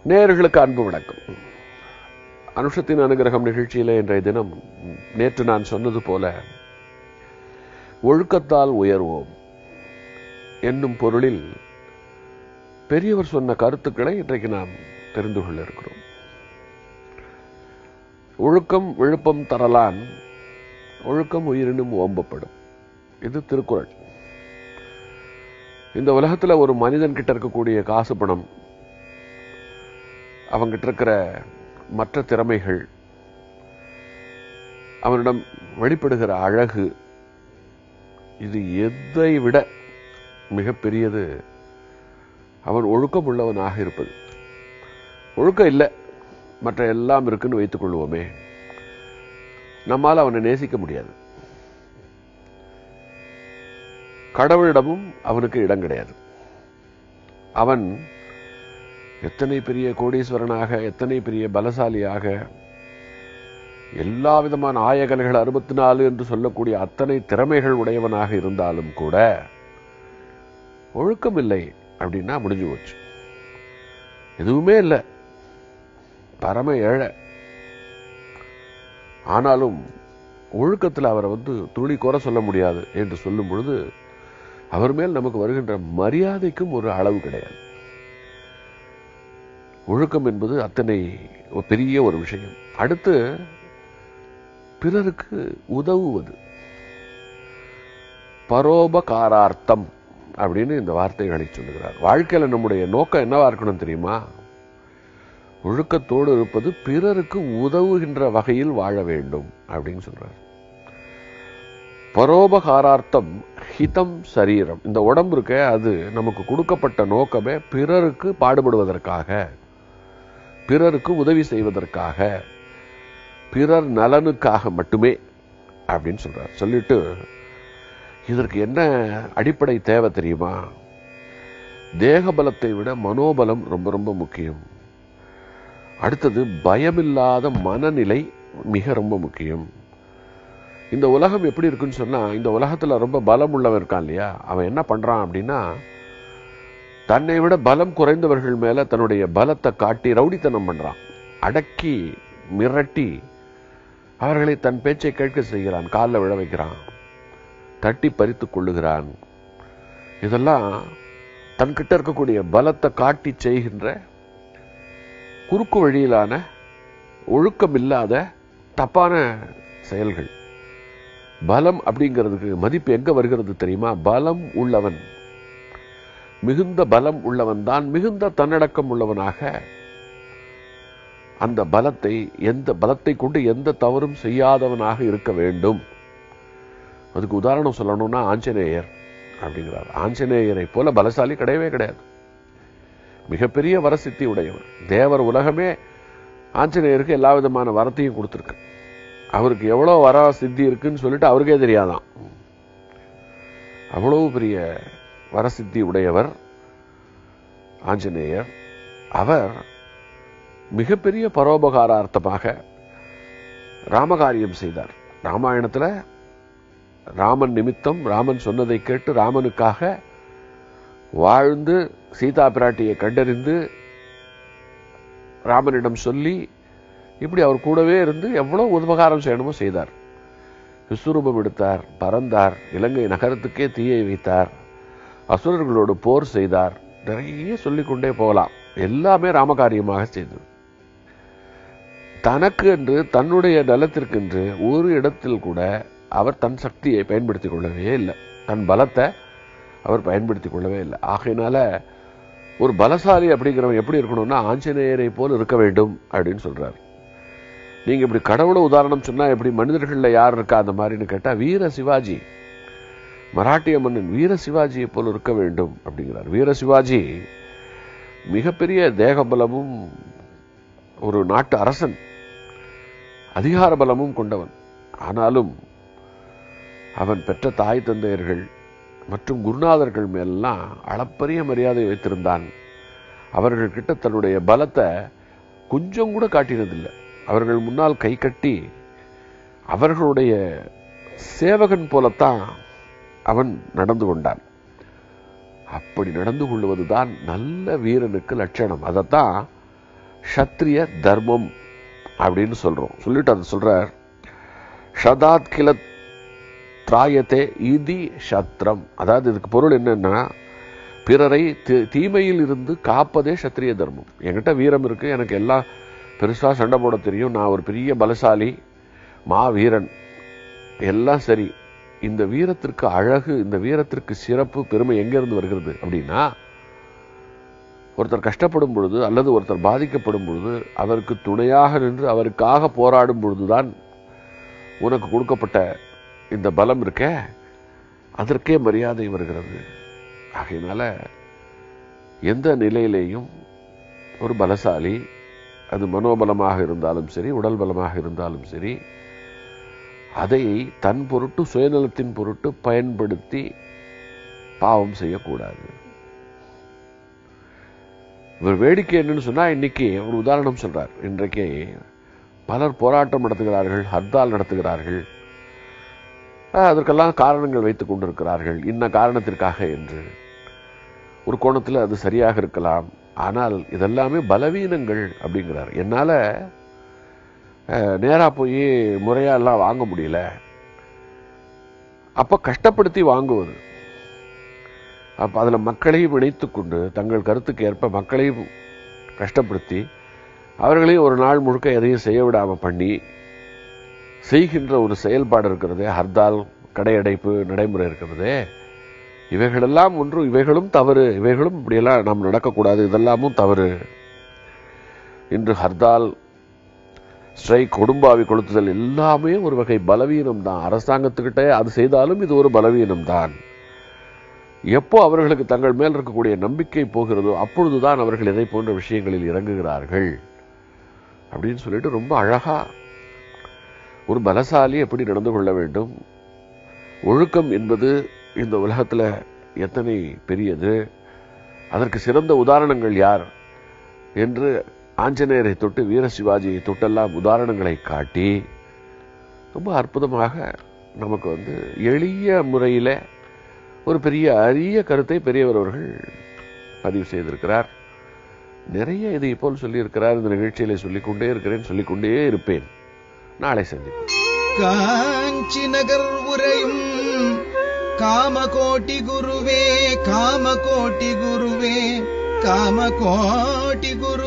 நேயர்களுக்கு அன்பு வணக்கம் அனுஷத்தின் அனுகிரகம் நிகழ்ச்சியிலே இன்றைய தினம் நேற்று நான் சொன்னது போல ஒழுக்கத்தால் உயர்வோம் என்னும் பொருளில் பெரியவர் சொன்ன கருத்துக்களை இன்றைக்கு நாம் தெரிந்து கொள்ள இருக்கிறோம் ஒழுக்கம் விழுப்பம் தரலான் ஒழுக்கம் உயிரினும் ஓம்பப்படும் இது திருக்குறள் இந்த உலகத்துல ஒரு மனிதன் கிட்ட இருக்கக்கூடிய காசு பணம் அவங்கிட்ட இருக்கிற மற்ற திறமைகள் அவனிடம் வெளிப்படுகிற அழகு இது எதை விட மிகப்பெரியது அவன் ஒழுக்கம் உள்ளவனாக இருப்பது ஒழுக்கம் இல்லை மற்ற எல்லாம் இருக்குன்னு வைத்துக் கொள்வோமே நம்மால் அவனை நேசிக்க முடியாது கடவுளிடமும் அவனுக்கு இடம் கிடையாது அவன் எத்தனை பெரிய கோடீஸ்வரனாக எத்தனை பெரிய பலசாலியாக எல்லா விதமான ஆயகலைகள் அறுபத்தி நாலு என்று சொல்லக்கூடிய அத்தனை திறமைகள் உடையவனாக இருந்தாலும் கூட ஒழுக்கம் இல்லை அப்படின்னா முடிஞ்சு போச்சு எதுவுமே இல்லை பரம ஏழை ஆனாலும் ஒழுக்கத்தில் அவரை வந்து துளி குறை சொல்ல முடியாது என்று சொல்லும் பொழுது அவர் மேல் நமக்கு வருகின்ற மரியாதைக்கும் ஒரு அளவு கிடையாது ஒழுக்கம் என்பது அத்தனை ஒரு பெரிய ஒரு விஷயம் அடுத்து பிறருக்கு உதவுவது பரோபகாரார்த்தம் அப்படின்னு இந்த வார்த்தைகளை சொல்லுகிறார் வாழ்க்கையில நம்முடைய நோக்கம் என்னவா இருக்கணும் தெரியுமா ஒழுக்கத்தோடு இருப்பது பிறருக்கு உதவுகின்ற வகையில் வாழ வேண்டும் அப்படின்னு சொல்றார் பரோபகாரார்த்தம் ஹிதம் சரீரம் இந்த உடம்பு இருக்க அது நமக்கு கொடுக்கப்பட்ட நோக்கமே பிறருக்கு பாடுபடுவதற்காக பிறருக்கு உதவி செய்வதற்காக பிறர் நலனுக்காக மட்டுமே அப்படின்னு சொல்றார் சொல்லிட்டு இதற்கு என்ன அடிப்படை தேவை தெரியுமா தேக பலத்தை விட மனோபலம் ரொம்ப ரொம்ப முக்கியம் அடுத்தது பயமில்லாத மனநிலை மிக ரொம்ப முக்கியம் இந்த உலகம் எப்படி இருக்குன்னு சொன்னா இந்த உலகத்துல ரொம்ப பலம் உள்ளவன் இருக்கான் இல்லையா அவன் என்ன பண்றான் அப்படின்னா தன்னை விட பலம் குறைந்தவர்கள் மேல தன்னுடைய பலத்தை காட்டி ரவுடித்தனம் பண்றான் அடக்கி மிரட்டி அவர்களை தன் பேச்சை கேட்க செய்கிறான் காலில் விழ வைக்கிறான் தட்டி பறித்துக் கொள்ளுகிறான் இதெல்லாம் தன்கிட்ட இருக்கக்கூடிய பலத்தை காட்டி செய்கின்ற குறுக்கு வழியிலான ஒழுக்கம் இல்லாத தப்பான செயல்கள் பலம் அப்படிங்கிறதுக்கு மதிப்பு எங்க வருகிறது தெரியுமா பலம் உள்ளவன் மிகுந்த பலம் உள்ளவன் தான் மிகுந்த தன்னடக்கம் உள்ளவனாக அந்த பலத்தை எந்த பலத்தை கொண்டு எந்த தவறும் செய்யாதவனாக இருக்க வேண்டும் அதுக்கு உதாரணம் சொல்லணும்னா ஆஞ்சநேயர் அப்படிங்கிறார் ஆஞ்சநேயரை போல பலசாலி கிடையவே கிடையாது மிகப்பெரிய வரசித்தி உடையவர் தேவர் உலகமே ஆஞ்சநேயருக்கு எல்லா விதமான வரத்தையும் கொடுத்துருக்கு அவருக்கு எவ்வளவு வர சித்தி இருக்குன்னு சொல்லிட்டு அவருக்கே தெரியாதான் அவ்வளவு பெரிய வரசித்தி உடையவர் ஆஞ்சநேயர் அவர் மிகப்பெரிய பரோபகாரார்த்தமாக ராமகாரியம் செய்தார் ராமாயணத்துல ராமன் நிமித்தம் ராமன் சொன்னதை கேட்டு ராமனுக்காக வாழ்ந்து சீதா பிராட்டியை கண்டறிந்து ராமனிடம் சொல்லி இப்படி அவர் கூடவே இருந்து எவ்வளவு உபகாரம் செய்யணுமோ செய்தார் விஸ்வரூபம் எடுத்தார் பறந்தார் இலங்கை நகரத்துக்கே தீயை வைத்தார் அசுரர்களோடு போர் செய்தார் நிறைய சொல்லிக்கொண்டே போகலாம் எல்லாமே ராமகாரியமாக செய்தது தனக்கு என்று தன்னுடைய நலத்திற்கென்று ஒரு இடத்தில் கூட அவர் தன் சக்தியை பயன்படுத்திக் கொள்ளவே இல்லை தன் பலத்தை அவர் பயன்படுத்திக் கொள்ளவே இல்லை ஆகையினால ஒரு பலசாலி அப்படிங்கிறவன் எப்படி இருக்கணும்னா ஆஞ்சநேயரை போல் இருக்க வேண்டும் அப்படின்னு சொல்றாரு நீங்க இப்படி கடவுளை உதாரணம் சொன்னா எப்படி மனிதர்கள்ல யார் இருக்கா அந்த மாதிரின்னு கேட்டா வீர சிவாஜி மராட்டிய மன்னன் வீர சிவாஜியை போல் இருக்க வேண்டும் அப்படிங்கிறார் வீர சிவாஜி மிகப்பெரிய தேகபலமும் ஒரு நாட்டு அரசன் அதிகார பலமும் கொண்டவன் ஆனாலும் அவன் பெற்ற தாய் தந்தையர்கள் மற்றும் குருநாதர்கள் மேலெல்லாம் அளப்பரிய மரியாதை வைத்திருந்தான் அவர்கள் கிட்ட தன்னுடைய பலத்தை கொஞ்சம் கூட காட்டினதில்லை அவர்கள் முன்னால் கை கட்டி அவர்களுடைய சேவகன் போலத்தான் அவன் நடந்து கொண்டான் அப்படி நடந்து கொள்வதுதான் நல்ல வீரனுக்கு லட்சணம் அதைத்தான் சத்திரிய தர்மம் அப்படின்னு சொல்றோம் சொல்லிட்டு அது சொல்றார் ஷதாத் கில திராயத்தே இதி சத்திரம் அதாவது இதுக்கு பொருள் என்னன்னா பிறரை தி- தீமையில் இருந்து காப்பதே சத்திரிய தர்மம் என்கிட்ட வீரம் இருக்கு எனக்கு எல்லாம் பெருசா சண்டை போட தெரியும் நான் ஒரு பெரிய பலசாலி மா வீரன் எல்லாம் சரி இந்த வீரத்திற்கு அழகு இந்த வீரத்திற்கு சிறப்பு பெருமை எங்கிருந்து வருகிறது அப்படின்னா ஒருத்தர் கஷ்டப்படும் பொழுது அல்லது ஒருத்தர் பாதிக்கப்படும் பொழுது அவருக்கு துணையாக நின்று அவருக்காக போராடும் பொழுதுதான் உனக்கு கொடுக்கப்பட்ட இந்த பலம் இருக்க அதற்கே மரியாதை வருகிறது ஆகையினால எந்த நிலையிலேயும் ஒரு பலசாலி அது மனோபலமாக இருந்தாலும் சரி உடல் பலமாக இருந்தாலும் சரி அதை தன் பொருட்டு சுயநலத்தின் பொருட்டு பயன்படுத்தி பாவம் செய்யக்கூடாது இவர் வேடிக்கை என்னன்னு சொன்னா இன்னைக்கு ஒரு உதாரணம் சொல்றார் இன்றைக்கு பலர் போராட்டம் நடத்துகிறார்கள் ஹர்த்தால் நடத்துகிறார்கள் அஹ், அதற்கெல்லாம் காரணங்கள் வைத்துக் கொண்டிருக்கிறார்கள் இன்ன காரணத்திற்காக என்று ஒரு கோணத்தில் அது சரியாக இருக்கலாம் ஆனால் இதெல்லாமே பலவீனங்கள் அப்படிங்கிறார் என்னால அஹ், நேரா போய் முறையா எல்லாம் வாங்க முடியல அப்ப கஷ்டப்படுத்தி வாங்குவது அப்ப அதுல மக்களையும் இணைத்துக் கொண்டு தங்கள் கருத்துக்கு ஏற்ப மக்களையும் கஷ்டப்படுத்தி அவர்களையும் ஒரு நாள் முழுக்க எதையும் செய்ய விடாம பண்ணி செய்கின்ற ஒரு செயல்பாடு இருக்கிறதே ஹர்தால் கடையடைப்பு நடைமுறை இருக்கிறதே இவைகளெல்லாம் ஒன்று இவைகளும் தவறு இவைகளும் இப்படியெல்லாம் நாம் நடக்கக்கூடாது இதெல்லாமும் தவறு இன்று ஹர்தால் ஸ்ட்ரைக் கொடும்பாவி கொளுத்துதல் எல்லாமே ஒரு வகை பலவீனம் தான் அரசாங்கத்துக்கிட்ட அது செய்தாலும் இது ஒரு பலவீனம் தான் எப்போ அவர்களுக்கு தங்கள் மேல் இருக்கக்கூடிய நம்பிக்கை போகிறதோ அப்பொழுதுதான் அவர்கள் இதை போன்ற விஷயங்களில் இறங்குகிறார்கள் அப்படின்னு சொல்லிட்டு ரொம்ப அழகா ஒரு பலசாலி எப்படி நடந்து கொள்ள வேண்டும் ஒழுக்கம் என்பது இந்த உலகத்துல எத்தனை பெரியது அதற்கு சிறந்த உதாரணங்கள் யார் என்று ஆஞ்சநேயரை தொட்டு வீர சிவாஜியை தொட்டெல்லாம் உதாரணங்களை காட்டி ரொம்ப அற்புதமாக நமக்கு வந்து எளிய முறையில ஒரு பெரிய அரிய கருத்தை பெரியவர் அவர்கள் பதிவு செய்திருக்கிறார் நிறைய இதை போல் சொல்லியிருக்கிறார் இந்த நிகழ்ச்சியில சொல்லிக்கொண்டே இருக்கிறேன் சொல்லிக்கொண்டே இருப்பேன் நாளை சந்திப்போம் காஞ்சி நகர் உரையும் காமகோட்டி குருவே காமகோட்டி குருவே காமகோட்டி குரு